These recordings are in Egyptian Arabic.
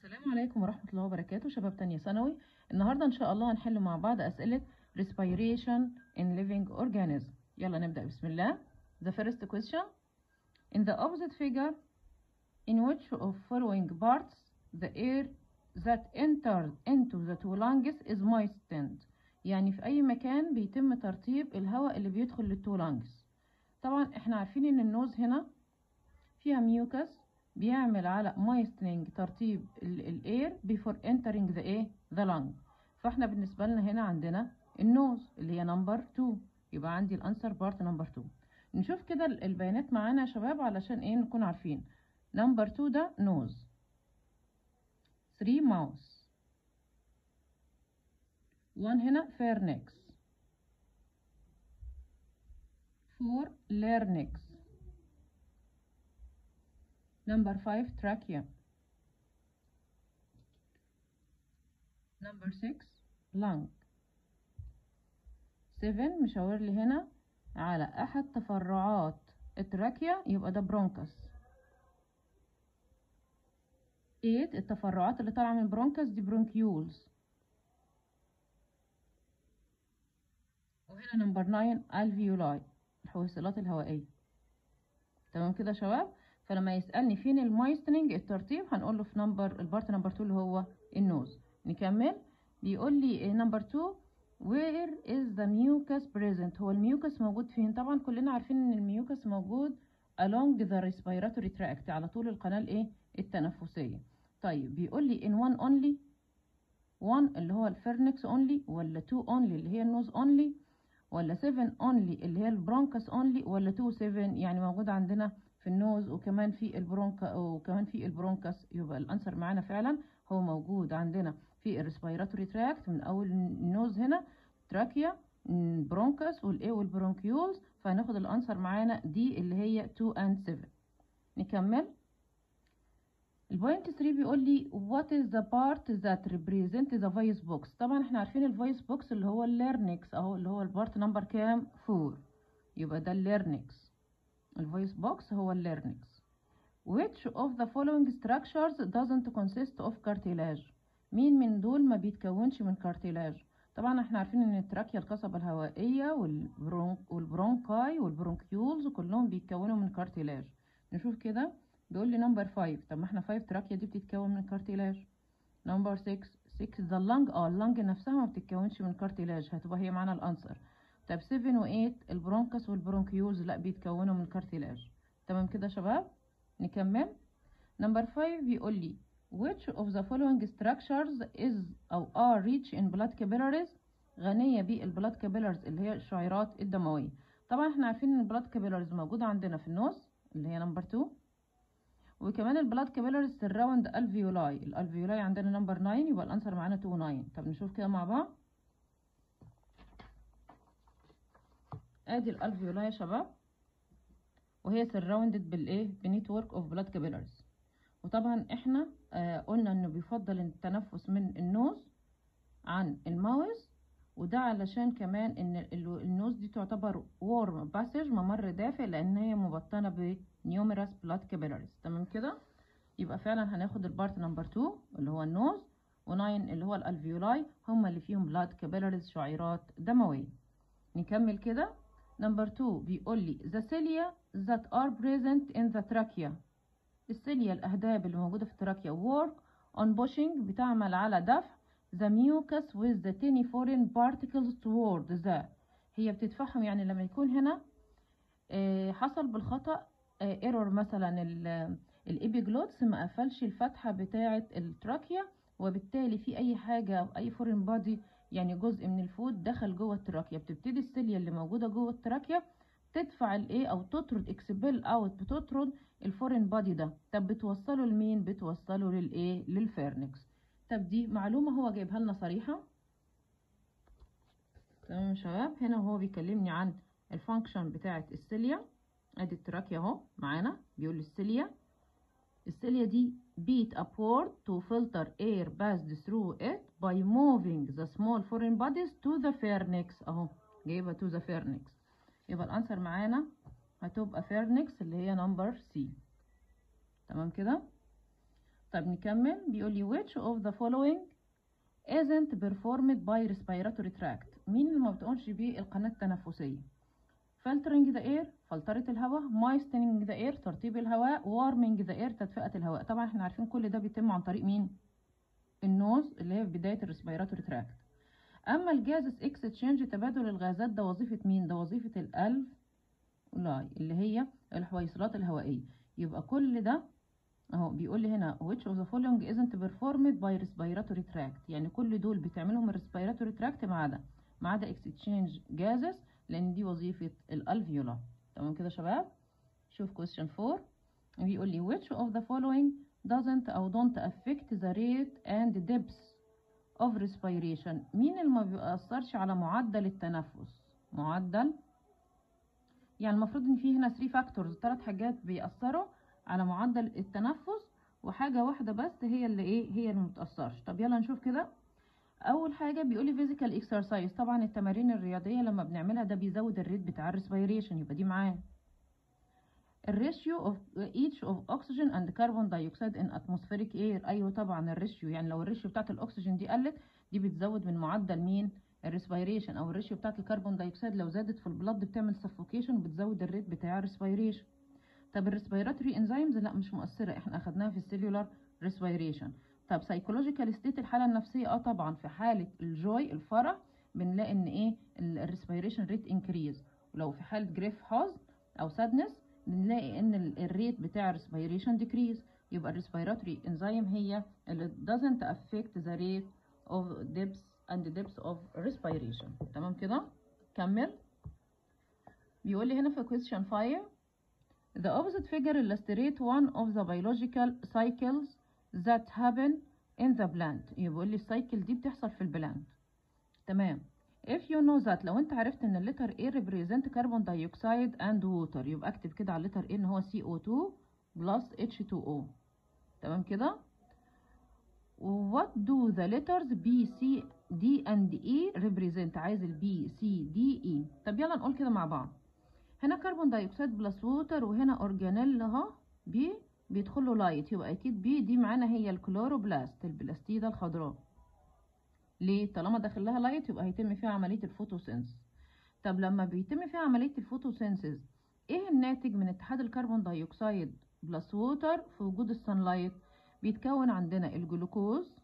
السلام عليكم ورحمة الله وبركاته شباب تانية ثانوي النهاردة إن شاء الله هنحل مع بعض أسئلة respiration in living organism يلا نبدأ بسم الله The first question In the opposite figure in which of following parts the air that enters into the two lungs is moistened يعني في أي مكان بيتم ترطيب الهواء اللي بيدخل للتو lungs طبعا احنا عارفين ان النوز هنا فيها ميوكس بيعمل على moistening ترطيب الاير before entering the ايه the lung فاحنا بالنسبة لنا هنا عندنا النوز اللي هي نمبر 2 يبقى عندي الانسر بارت نمبر 2 نشوف كده البيانات معانا يا شباب علشان ايه نكون عارفين نمبر 2 ده نوز 3 ماوس 1 هنا فيرنكس 4 ليرنكس Number 5 trachea. Number 6 lung. 7 مشاور لي هنا على أحد تفرعات التراكيا يبقى ده برونكس 8 التفرعات اللي طالعة من برونكس دي برونكيولز وهنا نمبر 9 الفيولاي الحويصلات الهوائية تمام كده يا شباب فلما يسألني فين المايستنينج الترتيب هنقول له في نمبر البارت نمبر 2 اللي هو النوز نكمل بيقول لي نمبر 2 where is the mucus present هو الميوكس موجود فين طبعا كلنا عارفين ان الميوكس موجود along the respiratory tract على طول القناة الايه التنفسية طيب بيقول لي in one only one اللي هو الفيرنكس only ولا two only اللي هي النوز only ولا 7 only اللي هي البرونكس only ولا 2 7 يعني موجود عندنا في النوز وكمان في البرونكا وكمان في البرونكس يبقى الانسر معانا فعلا هو موجود عندنا في الريسبيراتوري تراكت من اول النوز هنا تراكيا برونكس والايه والبرونكيولز فهناخد الانسر معانا دي اللي هي 2 and 7 نكمل البوينت 3 بيقول لي what is the part that represent the voice box طبعا احنا عارفين الفويس بوكس اللي هو الليرنكس اهو اللي هو البارت نمبر كام 4 يبقى ده الليرنكس الفويس بوكس هو الليرنكس which of the following structures doesn't consist of cartilage مين من دول ما بيتكونش من كارتيلاج طبعا احنا عارفين ان التراكيا القصبة الهوائية والبرونك والبرونكاي والبرونكيولز كلهم بيتكونوا من كارتيلاج نشوف كده بيقول لي نمبر 5 طب ما احنا 5 تراكيا دي بتتكون من كارتيلاج نمبر 6 6 ذا لانج اه اللانج نفسها ما بتتكونش من كارتيلاج هتبقى هي معانا الانسر طب 7 و8 البرونكس والبرونكيولز لا بيتكونوا من كارتيلاج تمام كده يا شباب نكمل نمبر 5 بيقول لي which of the following structures is أو are rich in blood capillaries غنية بالبلاد capillaries اللي هي الشعيرات الدموية طبعا احنا عارفين ان البلاد capillaries موجودة عندنا في النوز اللي هي نمبر 2 وكمان البلاد capillaries surround الفيولاي الالفيولاي عندنا نمبر 9 يبقى الانسر معانا 2 9 طب نشوف كده مع بعض ادي الالفيولاي يا شباب وهي surrounded بالايه بنتورك اوف بلاد capillaries وطبعا احنا آه قلنا انه بيفضل التنفس من النوز عن الماوس وده علشان كمان ان النوز دي تعتبر وورم باسج ممر دافئ لان هي مبطنه بنيوميراس بلاد كابيلاريز تمام كده يبقى فعلا هناخد البارت نمبر 2 اللي هو النوز و9 اللي هو الالفيولاي هما اللي فيهم بلاد كابيلاريز شعيرات دمويه نكمل كده نمبر 2 بيقول لي the cilia that are present in the trachea السيليا الأهداب اللي موجودة في التراكيا work on pushing بتعمل على دفع the mucus with the tiny foreign particles toward the هي بتدفعهم يعني لما يكون هنا آه حصل بالخطأ آه ايرور مثلا الابيجلوتس ما قفلش الفتحة بتاعة التراكيا وبالتالي في أي حاجة أو أي فورين بادي يعني جزء من الفود دخل جوه التراكيا بتبتدي السيليا اللي موجودة جوه التراكيا تدفع الايه او تطرد اكسبيل اوت بتطرد الفورين بادي ده طب بتوصله لمين بتوصله للايه للفيرنكس طب دي معلومه هو جايبها لنا صريحه تمام يا شباب هنا هو بيكلمني عن الفانكشن بتاعه السيليا ادي التراكيا اهو معانا بيقول السيليا السيليا دي beat upward to filter air passed through it by moving the small foreign bodies to the pharynx اهو جايبها to the pharynx يبقى الانسر معانا هتبقى فيرنكس اللي هي نمبر سي تمام كده طب نكمل بيقول لي which of the following isn't performed by respiratory tract مين اللي ما بتقومش بيه القناة التنفسية filtering the air فلترة الهواء moistening the air ترطيب الهواء warming the air تدفئة الهواء طبعا احنا عارفين كل ده بيتم عن طريق مين النوز اللي هي في بداية الريسبيراتوري تراكت اما الجازس اكستشينج تبادل الغازات ده وظيفة مين ده وظيفة الالف لاي اللي هي الحويصلات الهوائية يبقى كل ده اهو بيقول لي هنا which of the following isn't performed by respiratory tract يعني كل دول بتعملهم الريسبيراتوري تراكت ما عدا ما عدا exchange gases لان دي وظيفة الالفيولا تمام كده يا شباب شوف question 4 بيقول لي which of the following doesn't أو don't affect the rate and depth of respiration مين اللي ما بيأثرش على معدل التنفس معدل يعني المفروض ان في هنا 3 فاكتورز ثلاث حاجات بيأثروا على معدل التنفس وحاجة واحدة بس هي اللي ايه هي اللي متأثرش طب يلا نشوف كده اول حاجه بيقولي فيزيكال اكسرسايز طبعا التمارين الرياضيه لما بنعملها ده بيزود الريت بتاع الريسبيريشن يبقى دي معاه الريشيو اوف each اوف اوكسجين اند كربون دايوكسيد ان اتموسفيريك اير ايوه طبعا الريشيو يعني لو الريشيو بتاعت الاكسجين دي قلت دي بتزود من معدل مين الريسبيريشن او الريشيو بتاعت الكربون دايوكسيد لو زادت في البلد بتعمل سفوكيشن وبتزود الريت بتاع الريسبيريشن طب الريسبيراتوري انزيمز لا مش مؤثره احنا اخدناها في السيلولار ريسبيريشن طب سايكولوجيكال ستيت الحاله النفسيه اه طبعا في حاله الجوي الفرح بنلاقي ان ايه الريسبيريشن ريت انكريز ولو في حاله جريف حزن او سادنس بنلاقي ان الريت بتاع الريسبيريشن ديكريز يبقى الريسبيراتوري انزيم هي اللي doesn't affect the rate of depth and depth of respiration تمام كده كمل بيقول لي هنا في question 5 the opposite figure illustrate one of the biological cycles that happen in the plant يقول لي السايكل دي بتحصل في البلانت تمام if you know that لو انت عرفت ان اللتر A represent carbon dioxide and water يبقى اكتب كده على اللتر A ان هو CO2 plus H2O تمام كده what do the letters B C D and E represent عايز ال B C D E طب يلا نقول كده مع بعض هنا كربون دايوكسيد بلس ووتر وهنا اورجانيل اهو بي بيدخل له لايت يبقى اكيد بي دي معانا هي الكلوروبلاست البلاستيده الخضراء ليه طالما داخل لها لايت يبقى هيتم فيها عمليه الفوتوسينث طب لما بيتم فيها عمليه الفوتوسينثيز ايه الناتج من اتحاد الكربون دايوكسيد بلس ووتر في وجود السانلايت بيتكون عندنا الجلوكوز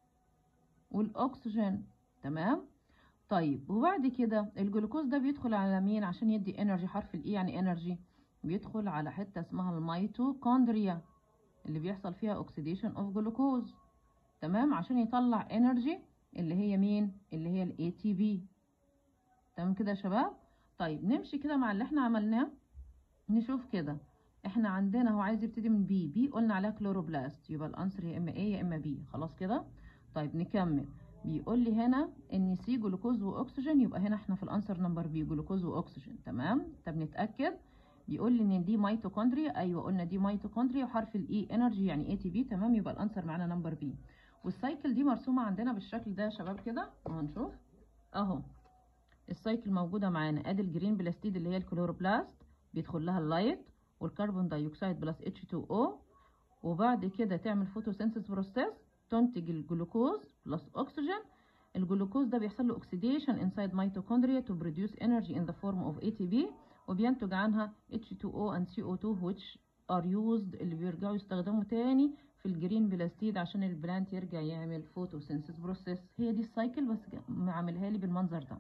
والاكسجين تمام طيب وبعد كده الجلوكوز ده بيدخل على مين عشان يدي انرجي حرف الاي يعني انرجي بيدخل على حته اسمها الميتوكوندريا اللي بيحصل فيها اوكسيديشن اوف جلوكوز تمام عشان يطلع انرجي اللي هي مين اللي هي الاي تي بي تمام كده يا شباب طيب نمشي كده مع اللي احنا عملناه نشوف كده احنا عندنا هو عايز يبتدي من بي بي قلنا عليها كلوروبلاست يبقى الانسر يا اما ايه يا اما بي خلاص كده طيب نكمل بيقول لي هنا ان سي جلوكوز واكسجين يبقى هنا احنا في الانسر نمبر بي جلوكوز واكسجين تمام طب نتاكد بيقول لي ان دي ميتوكوندريا ايوه قلنا دي ميتوكوندريا وحرف الاي انرجي يعني اي تي بي تمام يبقى الانسر معانا نمبر بي والسايكل دي مرسومه عندنا بالشكل ده يا شباب كده وهنشوف اهو السايكل موجوده معانا ادي الجرين بلاستيد اللي هي الكلوروبلاست بيدخل لها اللايت والكربون دايوكسيد بلس H2O وبعد كده تعمل فوتوسينثيس بروسيس تنتج الجلوكوز بلس اكسجين الجلوكوز ده بيحصل له اوكسيديشن انسايد ميتوكوندريا تو بروديوس انرجي ان ذا فورم اوف ATP وبينتج عنها H2O and CO2 which are used اللي بيرجعوا يستخدموا تاني في الجرين بلاستيد عشان البلانت يرجع يعمل فوتوسينثيس بروسيس هي دي السايكل بس عاملها لي بالمنظر ده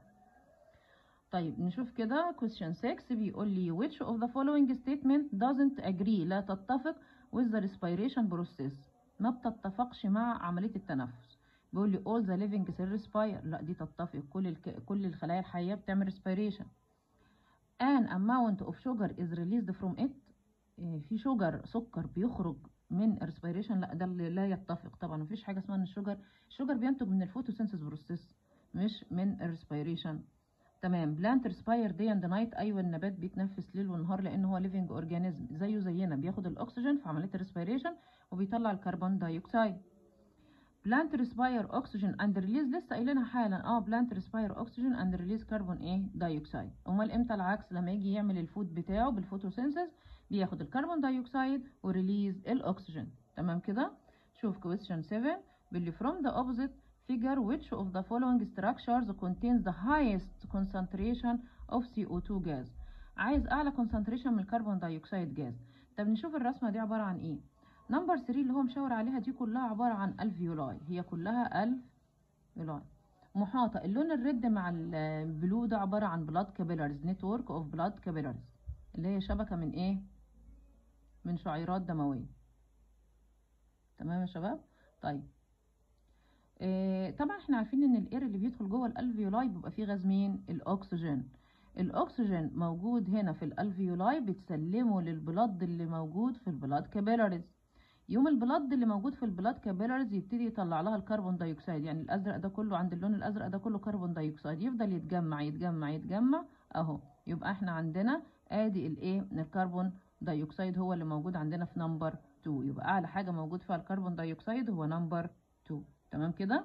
طيب نشوف كده question 6 بيقول لي which of the following statement doesn't agree لا تتفق with the respiration process ما بتتفقش مع عملية التنفس بيقول لي all the living cells respire لا دي تتفق كل الك... كل الخلايا الحية بتعمل respiration an amount of sugar is released from it إيه في شجر سكر بيخرج من respiration لا ده اللي لا يتفق طبعا مفيش حاجة اسمها ان الشجر الشجر بينتج من الفوتوسينثيس بروسيس مش من الريسبيريشن تمام بلانت ريسباير دي اند نايت ايوه النبات بيتنفس ليل ونهار لان هو ليفنج اورجانيزم زيه زينا بياخد الاكسجين في عمليه الريسبيريشن وبيطلع الكربون دايوكسيد بلانت ريسباير اوكسجين اند ريليز لسه قايلينها حالا اه بلانت ريسباير اوكسجين اند ريليز كربون ايه دايوكسيد امال امتى العكس لما يجي يعمل الفود بتاعه بالفوتوسينثيز بياخد الكربون دايوكسيد وريليز الاكسجين تمام كده شوف question 7 باللي from the opposite figure which of the following structures contains the highest concentration of CO2 gas عايز اعلى concentration من الكربون دايوكسيد جاز طب نشوف الرسمه دي عباره عن ايه نمبر 3 اللي هو مشاور عليها دي كلها عباره عن الفيولاي هي كلها الفيولاي محاطه اللون الريد مع البلو ده عباره عن بلاد كابيلاريز نتورك اوف بلاد كابيلاريز اللي هي شبكه من ايه من شعيرات دمويه تمام يا شباب طيب آه طبعا احنا عارفين ان الاير اللي بيدخل جوه الالفيولاي بيبقى فيه غاز مين الاكسجين الاكسجين موجود هنا في الالفيولاي بتسلمه للبلد اللي موجود في البلاد كابيلاريز يوم البلد اللي موجود في البلاد كابيلاريز يبتدي يطلع لها الكربون دايوكسيد يعني الازرق ده كله عند اللون الازرق ده كله كربون دايوكسيد يفضل يتجمع يتجمع يتجمع اهو يبقى احنا عندنا ادي الايه الكربون دايوكسيد هو اللي موجود عندنا في نمبر 2 يبقى اعلى حاجه موجود فيها الكربون دايوكسيد هو نمبر 2 تمام كده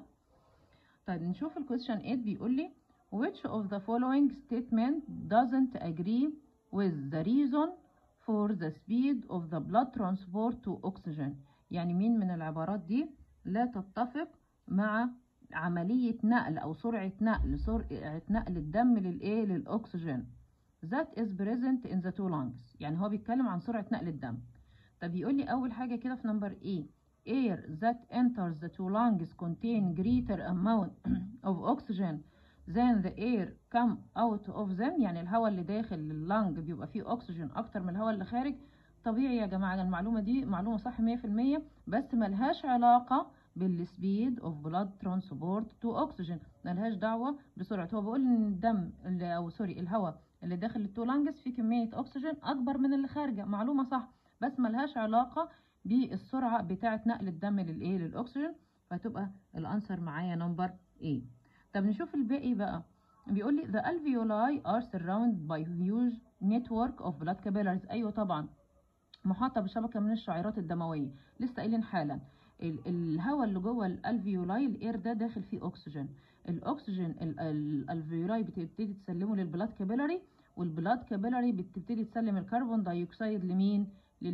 طيب نشوف الكويشن 8 بيقول لي which of the following statement doesn't agree with the reason for the speed of the blood transport to oxygen يعني مين من العبارات دي لا تتفق مع عملية نقل أو سرعة نقل سرعة نقل الدم للإيه للأكسجين that is present in the two lungs يعني هو بيتكلم عن سرعة نقل الدم طب يقول لي أول حاجة كده في نمبر A air that enters the two lungs contain greater amount of oxygen than the air come out of them يعني الهواء اللي داخل اللنج بيبقى فيه اكسجين اكتر من الهواء اللي خارج طبيعي يا جماعه المعلومه دي معلومه صح 100% بس ملهاش علاقه بالسبيد اوف بلاد ترانسبورت تو اوكسجين ملهاش دعوه بسرعه هو بيقول ان الدم اللي او سوري الهواء اللي داخل التو لانجز فيه كميه اكسجين اكبر من اللي خارجه معلومه صح بس ملهاش علاقه بالسرعه بتاعه نقل الدم للايه للاكسجين فتبقى الانسر معايا نمبر A طب نشوف الباقي بقى بيقول لي the alveoli are surrounded by huge network of blood capillaries ايوه طبعا محاطه بشبكه من الشعيرات الدمويه لسه قايلين حالا الهواء اللي جوه الالفيولاي الاير ده داخل فيه اكسجين الاكسجين الالفيولاي بتبتدي تسلمه للبلاد كابيلاري والبلاد كابيلاري بتبتدي تسلم الكربون دايوكسيد لمين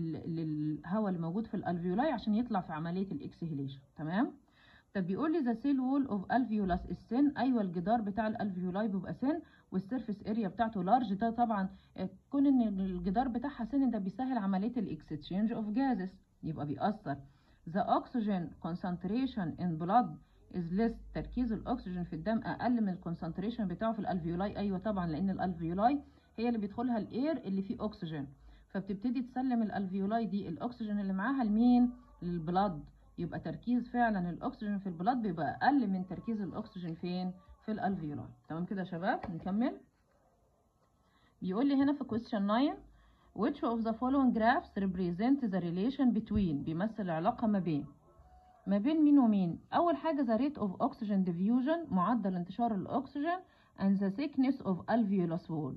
للهواء اللي موجود في الالفيولاي عشان يطلع في عمليه الاكسهيليشن تمام طب بيقول لي ذا سيل وول اوف الفيولاس السن ايوه الجدار بتاع الالفيولاي بيبقى سن والسيرفيس اريا بتاعته لارج ده طبعا كون ان الجدار بتاعها سن ده بيسهل عمليه الاكستشينج اوف جازز يبقى بيأثر the oxygen concentration in blood is less تركيز الاكسجين في الدم اقل من الكونسنتريشن بتاعه في الالفيولاي ايوه طبعا لان الالفيولاي هي اللي بيدخلها الاير اللي فيه اكسجين فبتبتدي تسلم الالفيولاي دي الاكسجين اللي معاها لمين للبلاد يبقى تركيز فعلا الاكسجين في البلاد بيبقى اقل من تركيز الاكسجين فين في الالفيولاي تمام كده يا شباب نكمل بيقول لي هنا في question 9 which of the following graphs represent the relation between بيمثل العلاقة ما بين ما بين مين ومين اول حاجة the rate of oxygen diffusion معدل انتشار الاكسجين and the thickness of alveolus wall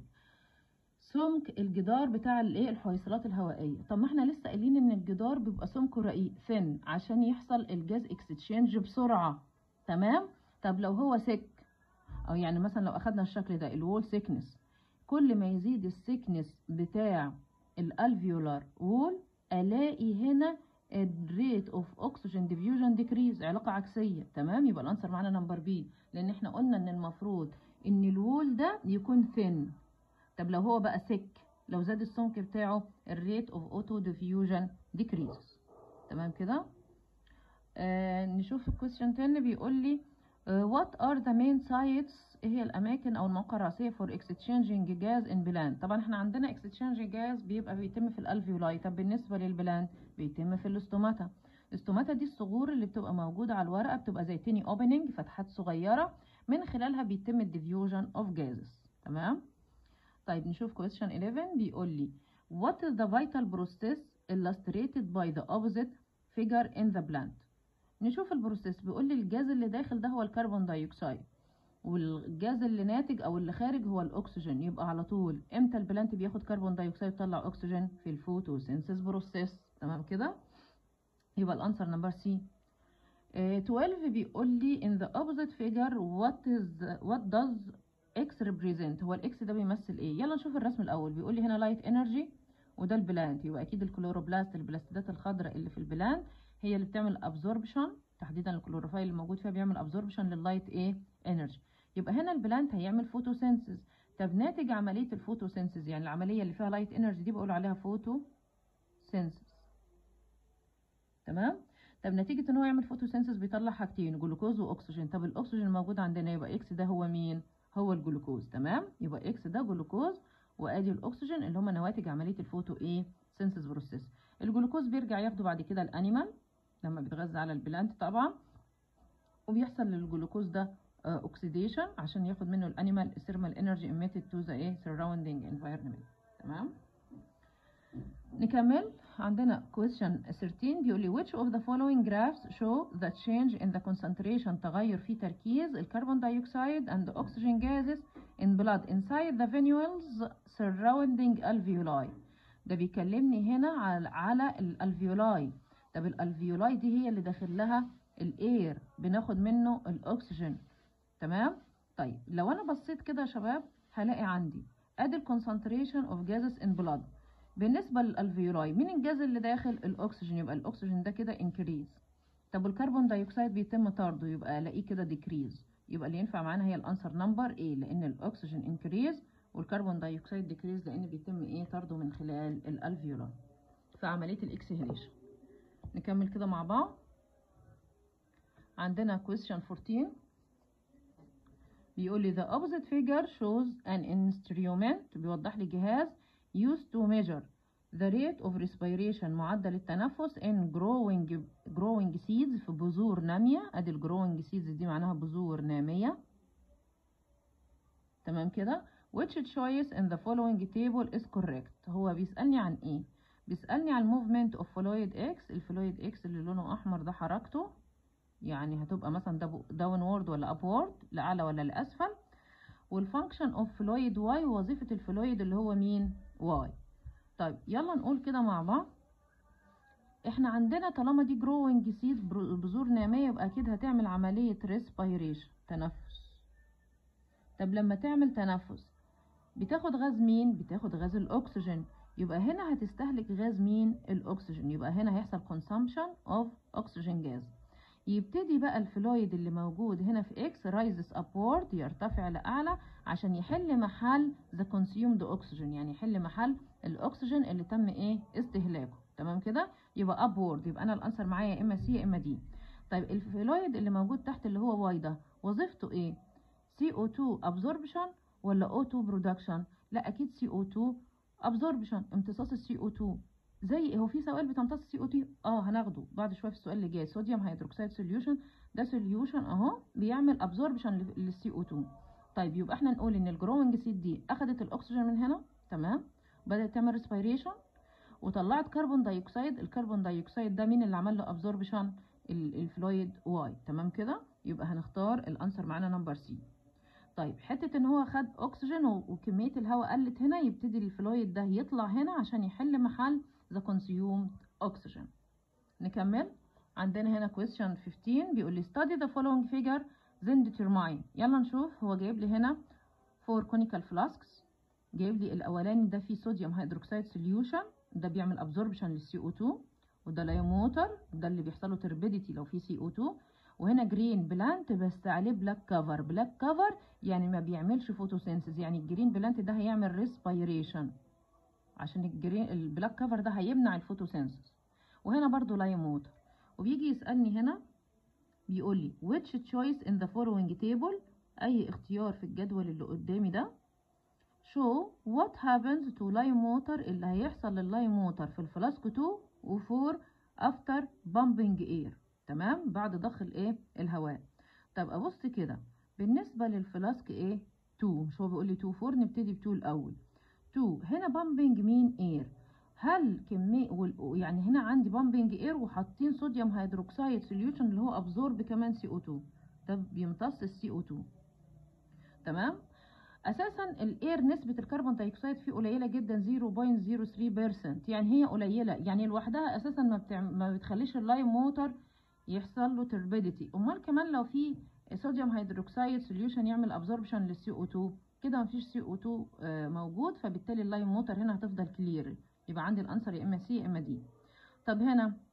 سمك الجدار بتاع الايه الحويصلات الهوائيه طب ما احنا لسه قايلين ان الجدار بيبقى سمكه رقيق ثن عشان يحصل الجاز اكستشينج بسرعه تمام طب لو هو سك او يعني مثلا لو اخدنا الشكل ده الوول سيكنس كل ما يزيد السيكنس بتاع الالفيولار وول الاقي هنا الريت اوف اوكسجين ديفيوجن ديكريز علاقه عكسيه تمام يبقى الانسر معانا نمبر بي لان احنا قلنا ان المفروض ان الوول ده يكون ثن طب لو هو بقى سك لو زاد السمك بتاعه الريت اوف اوتو ديفيوجن ديكريز تمام كده آه نشوف الكويستشن تاني بيقول لي وات ار ذا مين سايتس ايه هي الاماكن او المواقع الرئيسيه فور اكستشينجينج جاز ان بلان طبعا احنا عندنا اكستشينج جاز بيبقى بيتم في الالفيولاي طب بالنسبه للبلان بيتم في الاستوماتا الاستوماتا دي الصغور اللي بتبقى موجوده على الورقه بتبقى زي تيني اوبننج فتحات صغيره من خلالها بيتم الديفيوجن اوف جازز تمام طيب نشوف question 11 بيقول لي what is the vital process illustrated by the opposite figure in the plant نشوف البروسيس بيقول لي الجاز اللي داخل ده هو الكربون دايوكسيد والجاز اللي ناتج او اللي خارج هو الاكسجين يبقى على طول امتى البلانت بياخد كربون دايوكسيد يطلع اكسجين في الفوتوسينثيس بروسيس تمام كده يبقى الانسر نمبر سي 12 بيقول لي in the opposite figure what is what does x represent هو الاكس ده بيمثل ايه يلا نشوف الرسم الاول بيقول لي هنا لايت انرجي وده البلانت يبقى اكيد الكلوروبلاست البلاستيدات الخضراء اللي في البلانت هي اللي بتعمل ابزوربشن تحديدا الكلوروفايل اللي موجود فيها بيعمل ابزوربشن لللايت ايه انرجي يبقى هنا البلانت هيعمل فوتوسينثيز طب ناتج عمليه الفوتوسينثيز يعني العمليه اللي فيها لايت انرجي دي بقول عليها فوتوسينثيز تمام طب نتيجه ان هو يعمل فوتوسينثيز بيطلع حاجتين جلوكوز واكسجين طب الاكسجين الموجود عندنا يبقى اكس ده هو مين هو الجلوكوز تمام يبقى اكس ده جلوكوز وادي الاكسجين اللي هم نواتج عمليه الفوتو ايه سينثيز بروسيس الجلوكوز بيرجع ياخده بعد كده الانيمال لما بيتغذى على البلانت طبعا وبيحصل للجلوكوز ده اوكسيديشن عشان ياخد منه الانيمال ثيرمال انرجي emitted to the ايه surrounding environment تمام نكمل عندنا question 13 بيقول لي which of the following graphs show the change in the concentration تغير في تركيز الكربون دايوكسيد and oxygen gases in blood inside the venules surrounding alveoli ده بيكلمني هنا على على الالفيولاي طب الالفيولاي دي هي اللي داخل لها الاير بناخد منه الاكسجين تمام طيب لو انا بصيت كده يا شباب هلاقي عندي ادي الكونسنتريشن اوف جازز ان بلاد بالنسبه للالفيولاي مين الجاز اللي داخل الاكسجين يبقى الاكسجين ده كده انكريز طب والكربون دايوكسيد بيتم طرده يبقى الاقيه كده ديكريز يبقى اللي ينفع معانا هي الانسر نمبر ايه لان الاكسجين انكريز والكربون دايوكسيد ديكريز لان بيتم ايه طرده من خلال الالفيولاي في عمليه الاكسهيليشن نكمل كده مع بعض عندنا question 14 بيقول لي the opposite figure shows an instrument بيوضح لي جهاز used to measure the rate of respiration معدل التنفس in growing growing seeds في بذور نامية ادي ال growing seeds دي معناها بذور نامية تمام كده which choice in the following table is correct هو بيسألني عن ايه بيسألني عن movement of fluid x الفلويد x اللي لونه احمر ده حركته يعني هتبقى مثلا داونورد ولا ابورد لاعلى ولا لاسفل والفانكشن اوف فلويد واي وظيفه الفلويد اللي هو مين واي طيب يلا نقول كده مع بعض احنا عندنا طالما دي جروينج سيد بذور ناميه يبقى اكيد هتعمل عمليه ريسبيريشن تنفس طب لما تعمل تنفس بتاخد غاز مين بتاخد غاز الاكسجين يبقى هنا هتستهلك غاز مين الاكسجين يبقى هنا هيحصل consumption of oxygen gas يبتدي بقى الفلويد اللي موجود هنا في اكس رايزز ابورد يرتفع لاعلى عشان يحل محل ذا كونسيومد اوكسجين يعني يحل محل الاكسجين اللي تم ايه استهلاكه تمام كده يبقى ابورد يبقى انا الانسر معايا يا اما سي يا اما دي طيب الفلويد اللي موجود تحت اللي هو واي ده وظيفته ايه سي او 2 ابزوربشن ولا او 2 برودكشن لا اكيد سي او 2 ابزوربشن امتصاص السي او 2 زي هو في سوائل بتمتص سي او 2 اه هناخده بعد شويه في السؤال اللي جاي صوديوم هيدروكسيد سوليوشن ده سوليوشن اهو بيعمل ابزوربشن للسي او 2 طيب يبقى احنا نقول ان الجروينج سيد دي اخذت الاكسجين من هنا تمام بدات تعمل ريسبيريشن وطلعت كربون دايوكسيد الكربون دايوكسيد ده مين اللي عمل له ابزوربشن الفلويد واي تمام كده يبقى هنختار الانسر معانا نمبر سي طيب حته ان هو خد اكسجين وكميه الهواء قلت هنا يبتدي الفلويد ده يطلع هنا عشان يحل محل the consumed oxygen نكمل عندنا هنا question 15 بيقول لي study the following figure then determine يلا نشوف هو جايب لي هنا four conical flasks جايب لي الاولاني ده فيه صوديوم هيدروكسيد سوليوشن ده بيعمل absorption لل CO2 وده لايموتر ده اللي بيحصل له turbidity لو في CO2 وهنا جرين بلانت بس عليه بلاك كفر بلاك كفر يعني ما بيعملش فوتوسينثيز يعني الجرين بلانت ده هيعمل ريسبيريشن عشان الجرين البلاك كفر ده هيمنع الفوتوسينثيز وهنا برضو لايم ووتر وبيجي يسألني هنا بيقول لي which choice in the following table أي اختيار في الجدول اللي قدامي ده show what happens to lime water اللي هيحصل لللايم ووتر في الفلاسك 2 و 4 after pumping air تمام بعد ضخ الايه الهواء طب ابص كده بالنسبة للفلاسك ايه 2 مش هو بيقول لي 2 4 نبتدي ب 2 الأول 2 هنا بامبنج مين اير هل كمية يعني هنا عندي بامبنج اير وحاطين صوديوم هيدروكسيد سوليوشن اللي هو ابزورب كمان سي او 2 ده بيمتص السي او 2 تمام اساسا الاير نسبه الكربون دايوكسيد فيه قليله جدا 0.03% يعني هي قليله يعني لوحدها اساسا ما, بتع... ما بتخليش اللايم ووتر يحصل له تربيديتي امال كمان لو في صوديوم هيدروكسيد سوليوشن يعمل ابزوربشن للسي او 2 كده مفيش سي او 2 موجود فبالتالي اللايم ووتر هنا هتفضل كلير يبقى عندي الانسر يا اما سي يا اما دي طب هنا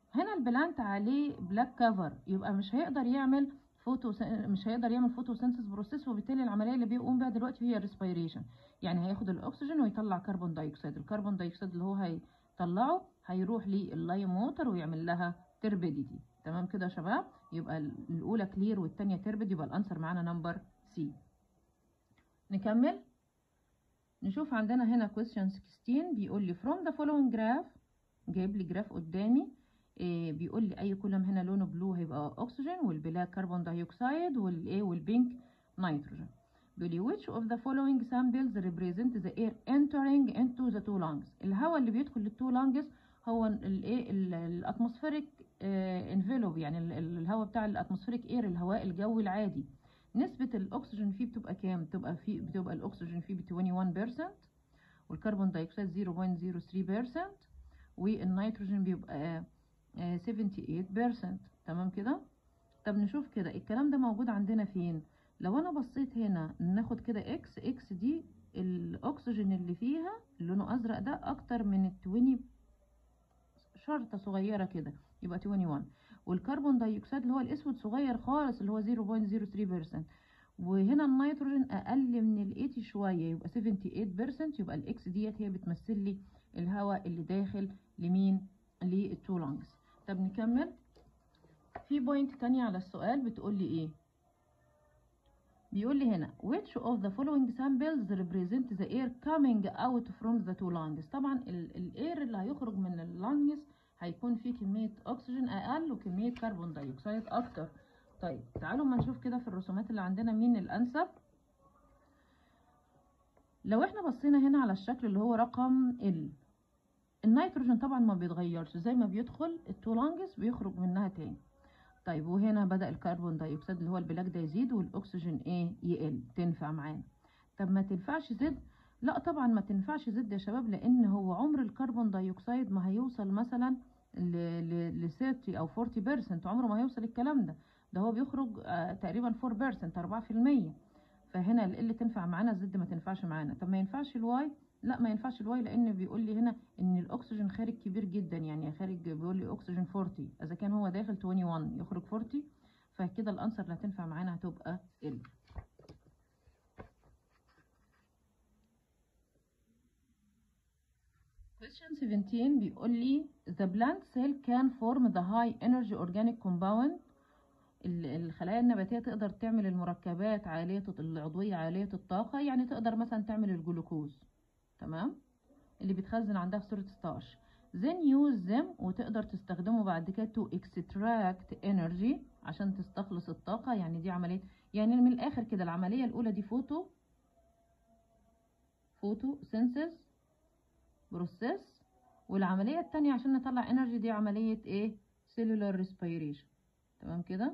هنا البلانت عليه بلاك كفر يبقى مش هيقدر يعمل فوتو مش هيقدر يعمل فوتوسينثيس بروسيس وبالتالي العمليه اللي بيقوم بيها دلوقتي هي الريسبيريشن يعني هياخد الاكسجين ويطلع كربون دايوكسيد الكربون دايوكسيد اللي هو هيطلعه هيروح لللايم ووتر ويعمل لها تربيديتي تمام كده يا شباب يبقى الاولى كلير والثانيه تربد يبقى الانسر معانا نمبر سي نكمل نشوف عندنا هنا question 16 بيقول لي from the following graph جايب لي جراف قدامي إيه بيقول لي اي كولوم هنا لونه بلو هيبقى اكسجين والبلاك كربون دايوكسيد والايه والبينك نيتروجين بيقول لي which of the following samples represent the air entering into the two lungs الهواء اللي بيدخل للتو lungs هو الايه الاتموسفيريك انفلوب يعني الهواء بتاع الاتموسفيريك اير الهواء الجوي العادي نسبة الأكسجين فيه بتبقى كام؟ بتبقى فيه بتبقى الأكسجين فيه ب 21% والكربون دايوكسيد 0.03% والنيتروجين بيبقى 78% تمام كده؟ طب نشوف كده الكلام ده موجود عندنا فين؟ لو أنا بصيت هنا ناخد كده إكس إكس دي الأكسجين اللي فيها لونه أزرق ده أكتر من ال 20 شرطة صغيرة كده يبقى 21 والكربون دايوكسيد اللي هو الاسود صغير خالص اللي هو 0.03% وهنا النيتروجين اقل من ال 80 شويه يبقى 78% يبقى الاكس ديت هي بتمثل لي الهواء اللي داخل لمين للتو لانجز طب نكمل في بوينت تانية على السؤال بتقول لي ايه بيقول لي هنا which of the following samples represent the air coming out from the two lungs طبعا الاير اللي هيخرج من اللانجز هيكون فيه كمية أكسجين أقل وكمية كربون دايوكسيد أكتر طيب تعالوا ما نشوف كده في الرسومات اللي عندنا مين الأنسب لو احنا بصينا هنا على الشكل اللي هو رقم ال النيتروجين طبعا ما بيتغيرش زي ما بيدخل التولانجز بيخرج منها تاني طيب وهنا بدأ الكربون دايوكسيد اللي هو البلاك ده يزيد والأكسجين ايه يقل تنفع معانا طب ما تنفعش زد لا طبعا ما تنفعش زد يا شباب لان هو عمر الكربون دايوكسيد ما هيوصل مثلا ل 30 او 40% عمره ما هيوصل الكلام ده ده هو بيخرج آه تقريبا 4% 4% فهنا اللي تنفع معانا الزد ما تنفعش معانا طب ما ينفعش الواي لا ما ينفعش الواي لان بيقول لي هنا ان الاكسجين خارج كبير جدا يعني خارج بيقول لي اكسجين 40 اذا كان هو داخل 21 يخرج 40 فكده الانسر اللي هتنفع معانا هتبقى ال question 17 بيقول لي the plant cell can form the high energy organic compound الخلايا النباتية تقدر تعمل المركبات عالية العضوية عالية الطاقة يعني تقدر مثلا تعمل الجلوكوز تمام اللي بيتخزن عندها في صورة ستاش then use them وتقدر تستخدمه بعد كده to extract energy عشان تستخلص الطاقة يعني دي عملية يعني من الآخر كده العملية الأولى دي فوتو فوتو سينسز بروسيس والعملية التانية عشان نطلع انرجي دي عملية ايه cellular respiration تمام كده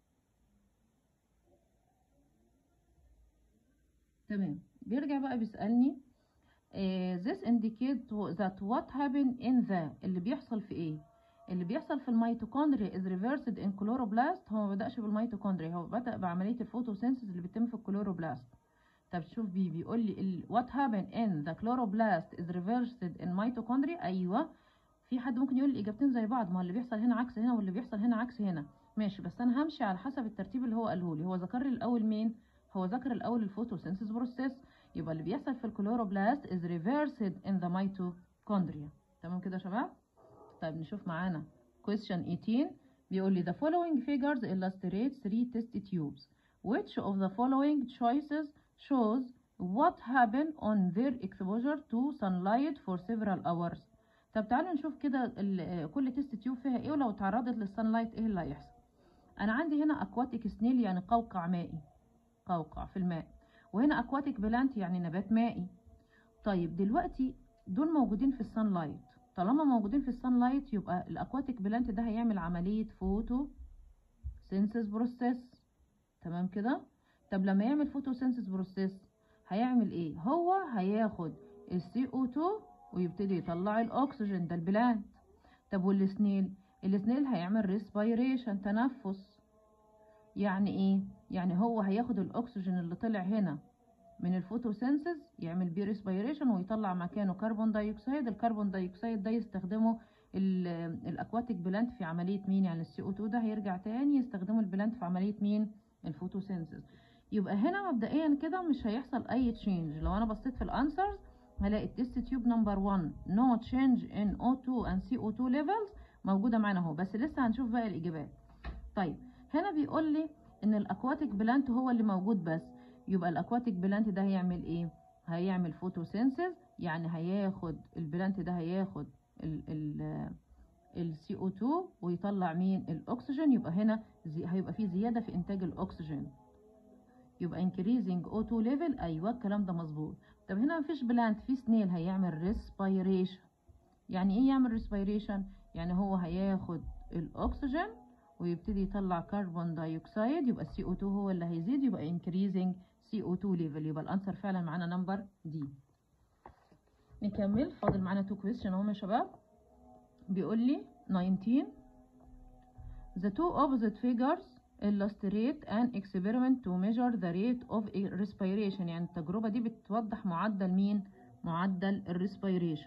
تمام بيرجع بقى بيسألني uh, this indicate that what happened in the اللي بيحصل في ايه اللي بيحصل في الميتوكوندريا is reversed in chloroplast هو ما بدأش بالميتوكوندريا هو بدأ بعملية الفوتوسينثيز اللي بتتم في الكلوروبلاست طب شوف بي بيقول لي ال what happened in the chloroplast is reversed in mitochondria ايوه في حد ممكن يقول الاجابتين زي بعض ما اللي بيحصل هنا عكس هنا واللي بيحصل هنا عكس هنا ماشي بس انا همشي على حسب الترتيب اللي هو قاله لي هو ذكر لي الاول مين هو ذكر الاول الفوتوسينثيز بروسيس يبقى اللي بيحصل في الكلوروبلاست is reversed in the mitochondria تمام كده يا شباب طيب نشوف معانا question 18 بيقول لي the following figures illustrate three test tubes which of the following choices shows what happened on their exposure to sunlight for several hours طب تعالوا نشوف كده كل تيست تيوب فيها ايه ولو تعرضت للسانلايت ايه اللي هيحصل انا عندي هنا اكواتيك سنيل يعني قوقع مائي قوقع في الماء وهنا اكواتيك بلانت يعني نبات مائي طيب دلوقتي دول موجودين في السانلايت طالما موجودين في السانلايت يبقى الاكواتيك بلانت ده هيعمل عمليه فوتو سينسز بروسيس تمام كده طب لما يعمل فوتوسينثيس بروسيس هيعمل ايه هو هياخد السي او 2 ويبتدي يطلع الاكسجين ده البلانت طب والسنيل السنيل هيعمل ريسبيريشن تنفس يعني ايه يعني هو هياخد الاكسجين اللي طلع هنا من الفوتوسينثيز يعمل بيه ريسبيريشن ويطلع مكانه كربون دايوكسيد الكربون دايوكسيد ده يستخدمه الاكواتيك بلانت في عمليه مين يعني السي او 2 ده هيرجع تاني يستخدموا البلانت في عمليه مين الفوتوسينثيز يبقى هنا مبدئيا كده مش هيحصل اي تشينج لو انا بصيت في الانسرز هلاقي التست تيوب نمبر 1 نو تشينج ان O2 and CO2 ليفلز موجوده معانا اهو بس لسه هنشوف باقي الاجابات طيب هنا بيقول لي ان الاكواتيك بلانت هو اللي موجود بس يبقى الاكواتيك بلانت ده هيعمل ايه هيعمل فوتوسينثيز يعني هياخد البلانت ده هياخد ال ال ال CO2 ويطلع مين الاكسجين يبقى هنا زي هيبقى في زياده في انتاج الاكسجين يبقى increasing O2 level ايوه الكلام ده مظبوط طب هنا مفيش بلانت في سنيل هيعمل respiration يعني ايه يعمل respiration يعني هو هياخد الاكسجين ويبتدي يطلع كربون دايوكسيد يبقى السي او 2 هو اللي هيزيد يبقى increasing CO2 level يبقى الانسر فعلا معانا نمبر دي نكمل فاضل معانا تو كويستشن اهم يا شباب بيقول لي 19 The two opposite figures illustrate an experiment to measure the rate of respiration يعني التجربة دي بتوضح معدل مين؟ معدل الريسبيريشن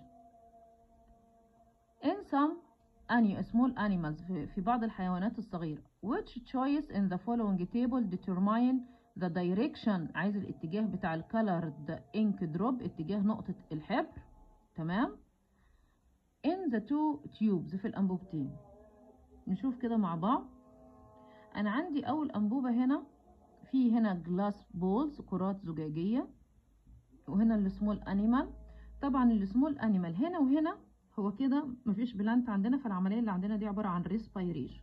In some any small animals في, في بعض الحيوانات الصغيرة which choice in the following table determine the direction عايز الاتجاه بتاع ال colored ink drop اتجاه نقطة الحبر تمام in the two tubes في الأنبوبتين نشوف كده مع بعض أنا عندي أول أنبوبة هنا في هنا جلاس بولز كرات زجاجية وهنا السمول أنيمال طبعا السمول أنيمال هنا وهنا هو كده مفيش بلانت عندنا فالعملية اللي عندنا دي عبارة عن ريسبيريشن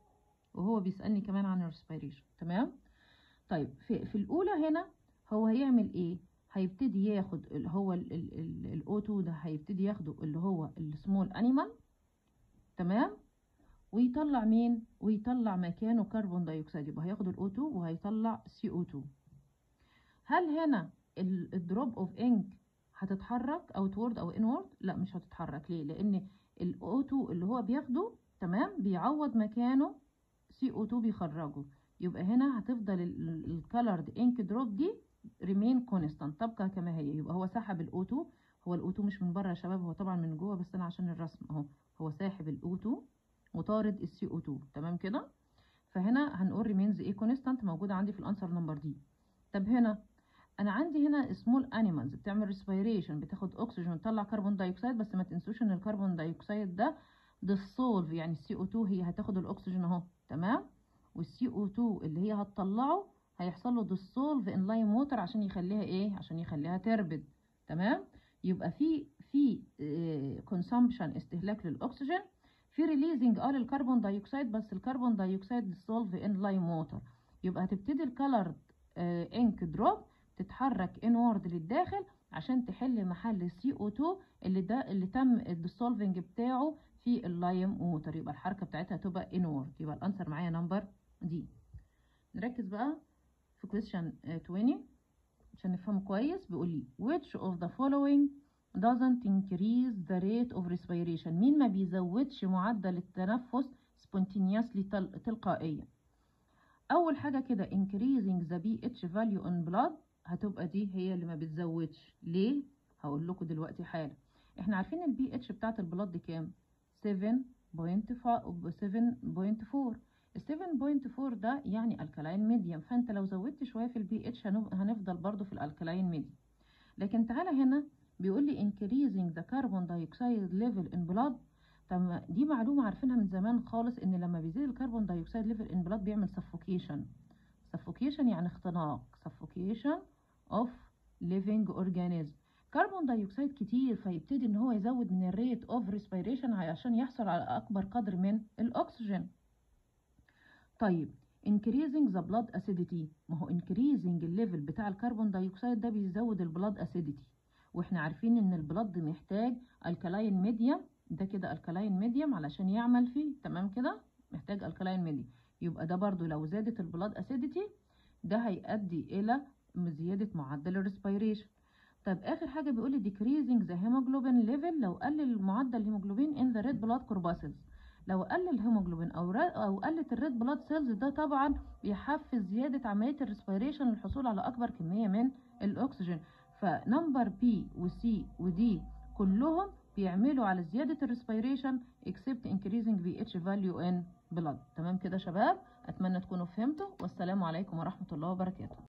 وهو بيسألني كمان عن الريسبيريشن تمام طيب في, في الأولى هنا هو هيعمل إيه هيبتدي ياخد اللي هو الاو 2 ده هيبتدي ياخده اللي هو السمول انيمال تمام ويطلع مين ويطلع مكانه كربون دايوكسيد يبقى هياخد الاو 2 وهيطلع سي او 2 هل هنا الدروب اوف انك هتتحرك اوتورد او انورد لا مش هتتحرك ليه لان الاو 2 اللي هو بياخده تمام بيعوض مكانه سي او 2 بيخرجه يبقى هنا هتفضل الكالرد انك دروب دي ريمين كونستانت تبقى كما هي يبقى هو سحب الاو 2 هو الاو 2 مش من بره يا شباب هو طبعا من جوه بس انا عشان الرسم اهو هو ساحب الاو 2 وطارد السي او 2 تمام كده فهنا هنقول ريمينز ايه كونستانت موجوده عندي في الانسر نمبر دي طب هنا انا عندي هنا سمول انيمالز بتعمل ريسبيريشن بتاخد اكسجين وتطلع كربون دايوكسيد بس ما تنسوش ان الكربون دايوكسيد ده ديسولف يعني السي او 2 هي هتاخد الاكسجين اهو تمام والسي او 2 اللي هي هتطلعه هيحصل له ديسولف ان لايم ووتر عشان يخليها ايه عشان يخليها تربد تمام يبقى في في كونسامبشن استهلاك للاكسجين في ريليزنج اه للكربون دايوكسيد بس الكربون دايوكسيد ديسولف ان لايم ووتر يبقى هتبتدي الكالرد انك دروب تتحرك انورد للداخل عشان تحل محل السي او 2 اللي ده اللي تم الديسولفنج بتاعه في اللايم ووتر يبقى الحركه بتاعتها تبقى انورد يبقى الانسر معايا نمبر دي نركز بقى في question 20 عشان نفهمه كويس بيقول لي which of the following doesn't increase the rate of respiration مين ما بيزودش معدل التنفس spontaneously تل... تلقائيا اول حاجه كده increasing the pH value in blood هتبقى دي هي اللي ما بتزودش ليه هقول لكم دلوقتي حالا احنا عارفين البي اتش بتاعت البلاد كام 7.4 ال 7.4 ده يعني الكلاين ميديم فانت لو زودت شويه في البي اتش هنفضل برضو في الالكلاين ميديم لكن تعالى هنا بيقول لي increasing the carbon dioxide level in blood طب دي معلومه عارفينها من زمان خالص ان لما بيزيد الكربون دايوكسيد ليفل ان بلاد بيعمل suffocation suffocation يعني اختناق suffocation of living organism كربون دايوكسيد كتير فيبتدي ان هو يزود من الريت اوف ريسبيريشن عشان يحصل على اكبر قدر من الاكسجين طيب increasing the blood acidity ما هو increasing الليفل بتاع الكربون دايوكسيد ده بيزود البلاد acidity واحنا عارفين ان البلد محتاج الكلاين ميديم ده كده الكلاين ميديم علشان يعمل فيه تمام كده محتاج الكلاين ميديم يبقى ده برضو لو زادت البلاد acidity ده هيؤدي الى زيادة معدل الريسبيريشن طيب اخر حاجة بيقول لي decreasing the hemoglobin level لو قلل معدل الهيموجلوبين in the red blood corpuscles لو قل الهيموجلوبين او او قلت الريد بلاد سيلز ده طبعا بيحفز زياده عمليه الريسبيريشن للحصول على اكبر كميه من الاكسجين فنمبر بي وسي ودي كلهم بيعملوا على زيادة الريسبيريشن except increasing pH value in blood تمام كده يا شباب أتمنى تكونوا فهمتوا والسلام عليكم ورحمة الله وبركاته